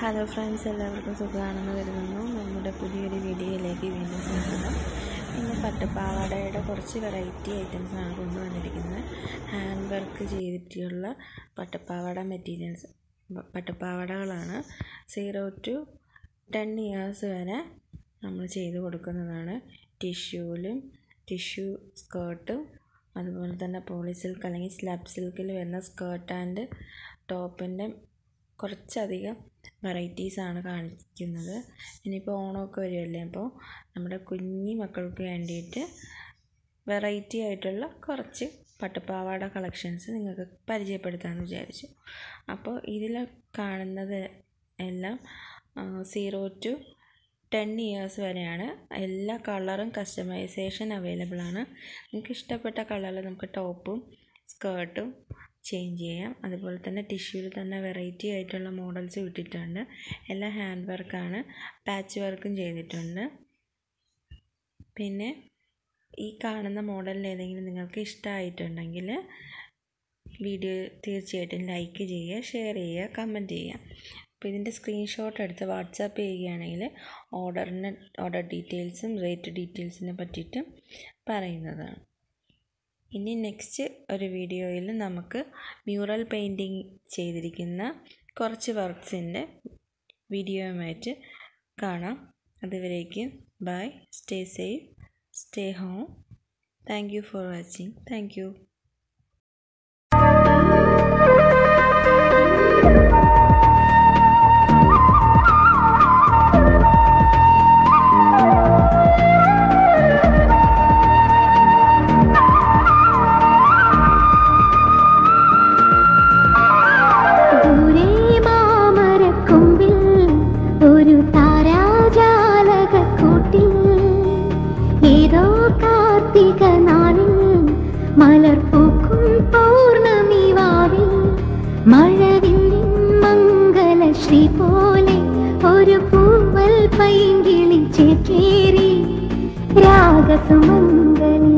hello friends എല്ലാവർക്കും സുഖമാണെന്ന് കരുതുന്നു നമ്മുടെ പുതിയൊരു വീഡിയോയിലേക്ക് വീണ്ടും സ്വാഗതം ഇന്ന് പട്ടുപാവാടയുടെ കുറച്ച് വെറൈറ്റി ഐറ്റംസാണ് കൊണ്ടുവന്നിരിക്കുന്നത് ഹാൻഡ് വർക്ക് ചെയ്തിട്ടുള്ള പട്ടുപാവാട മെറ്റീരിയൽസ് പട്ടുപാവാടകളാണ് സീറോ ടു ടെൻ ഇയേഴ്സ് വരെ നമ്മൾ ചെയ്ത് കൊടുക്കുന്നതാണ് ടിഷ്യൂവിലും ടിഷ്യൂ സ്കേർട്ടും അതുപോലെ തന്നെ പോളി സിൽക്ക് അല്ലെങ്കിൽ സ്ലാബ് സിൽക്കിൽ വരുന്ന സ്കേർട്ട് ആൻഡ് ടോപ്പിൻ്റെ കുറച്ചധികം വെറൈറ്റീസാണ് കാണിക്കുന്നത് ഇനിയിപ്പോൾ ഓണമൊക്കെ വരുമല്ലേ അപ്പോൾ നമ്മുടെ കുഞ്ഞി മക്കൾക്ക് വേണ്ടിയിട്ട് വെറൈറ്റി ആയിട്ടുള്ള കുറച്ച് പട്ടുപാവാട കളക്ഷൻസ് നിങ്ങൾക്ക് പരിചയപ്പെടുത്താമെന്ന് വിചാരിച്ചു അപ്പോൾ ഇതിൽ കാണുന്നത് എല്ലാം സീറോ ടു ടെൻ ഇയേഴ്സ് വരെയാണ് എല്ലാ കളറും കസ്റ്റമൈസേഷൻ അവൈലബിൾ ആണ് നിങ്ങൾക്ക് ഇഷ്ടപ്പെട്ട കളറിൽ നമുക്ക് ടോപ്പും സ്കേർട്ടും ചേഞ്ച് ചെയ്യാം അതുപോലെ തന്നെ ടിഷ്യൂവിൽ തന്നെ വെറൈറ്റി ആയിട്ടുള്ള മോഡൽസ് വിട്ടിട്ടുണ്ട് എല്ലാം ഹാൻഡ് വർക്കാണ് പാച്ച് വർക്കും ചെയ്തിട്ടുണ്ട് പിന്നെ ഈ കാണുന്ന മോഡലിൽ ഏതെങ്കിലും നിങ്ങൾക്ക് ഇഷ്ടമായിട്ടുണ്ടെങ്കിൽ വീഡിയോ തീർച്ചയായിട്ടും ലൈക്ക് ചെയ്യുക ഷെയർ ചെയ്യുക കമൻറ്റ് ചെയ്യുക അപ്പോൾ ഇതിൻ്റെ സ്ക്രീൻഷോട്ട് എടുത്ത് വാട്സാപ്പ് ചെയ്യുകയാണെങ്കിൽ ഓർഡറിന് ഓർഡർ ഡീറ്റെയിൽസും റേറ്റ് ഡീറ്റെയിൽസിനെ പറ്റിയിട്ട് പറയുന്നതാണ് ഇനി നെക്സ്റ്റ് ഒരു വീഡിയോയിൽ നമുക്ക് മ്യൂറൽ പെയിൻറ്റിങ് ചെയ്തിരിക്കുന്ന കുറച്ച് വർക്ക്സിൻ്റെ വീഡിയോയുമായിട്ട് കാണാം അതുവരേക്കും bye stay safe stay home thank you for watching thank you ദൂരെ മാമരക്കൊമ്പിൽ ഒരു താരാജാലകക്കൂട്ടിൽ ഏതോ കാർത്തിക നാളിൽ മലർപ്പൂക്കും പൗർണമി വാവിൽ മഴവില്ലിൻ മംഗലശ്രീ പോലെ ഒരു പൂവൽ പൈങ്കിളി ചേക്കേറി രാഗസുമംഗലി